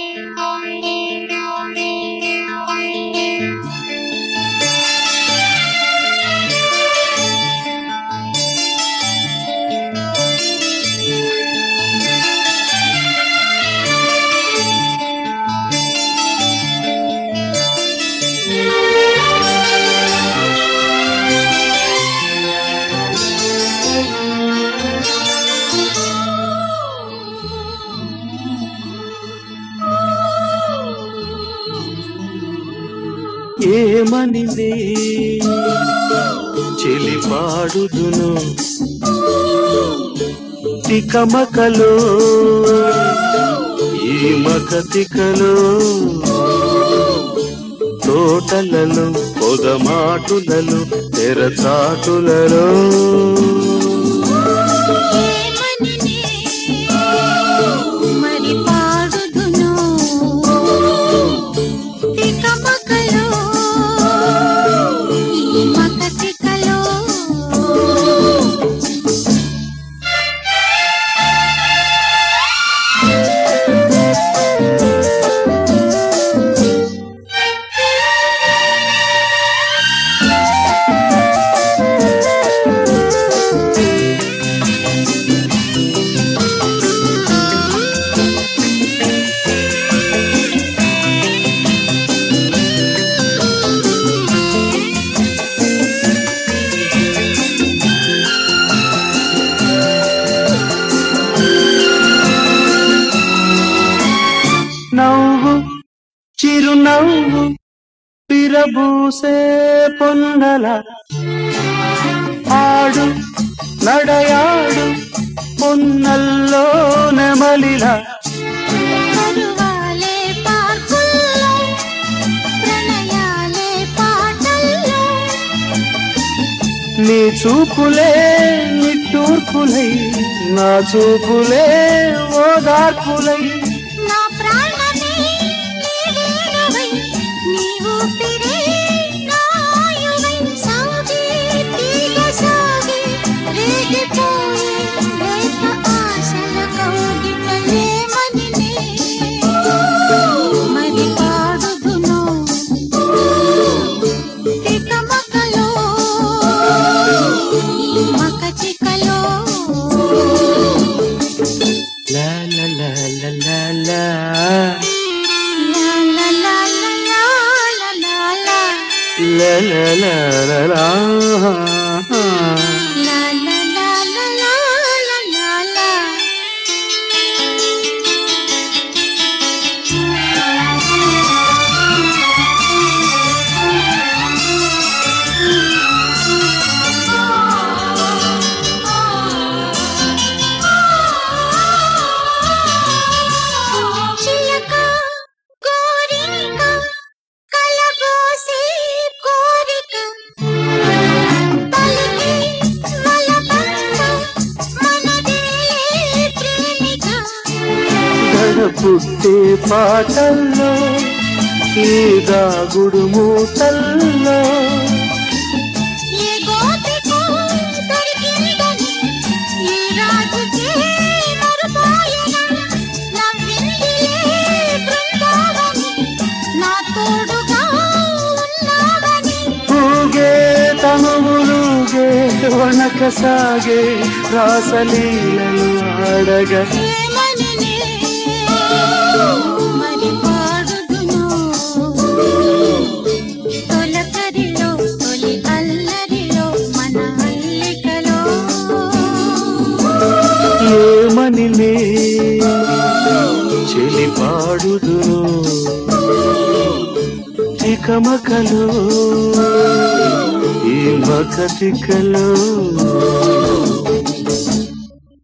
ఏమనింది చెలిపాడుదును తికమకలో ఈ మక తికలో తోటలలో పొదమాటులలో తెరచాటులలో మరి పాడుదును తికమకలో ఈ మకతికలో నవ్వు చిరునవ్వు పిరబూసే పొన్నల ఆడు నడయాడు పొన్నల్లో నెమలిలా పరువాలే పార్కుల్లో ప్రణయాలే పాటల్లో నీ చూపులే నిట్టూర్పులై నా చూపులే ఓదార్పులై నా ప్రాణమే నీవేనవై నీ ఊపిరే నాయువై సాగే తీగ సాగే రేగిపోయే రేప ఆశల కౌగిటలేమని మరి పాడుదును తికమకలో ఈ మక చికలో లా లా లా లా లా లా La la la la la la la la లా లా లా లా లా. La la la la la la la la చిలక కోరిక కలబోసే కోరిక పలికి మలబంద మనదే ప్రేమిక గడపుట్టే పాటల్లో ఈ దాగుడు మూతల్లో ఏ గోపికో దొరికిందని ఏ రాజుకే మరుపాయన నవ్విందిలే బృందావని నా తోడుగా ఉన్నావని ఊగే తనువులుగే వణక సాగే రాసలీలలు ఆడగా ఏమననే మరి పాడుదును తొలకరిలో తొలి అల్లరిలో మన అల్లికలో ఏమనిలే చెలి పాడుదును తికమకలో ఈ మక తికలో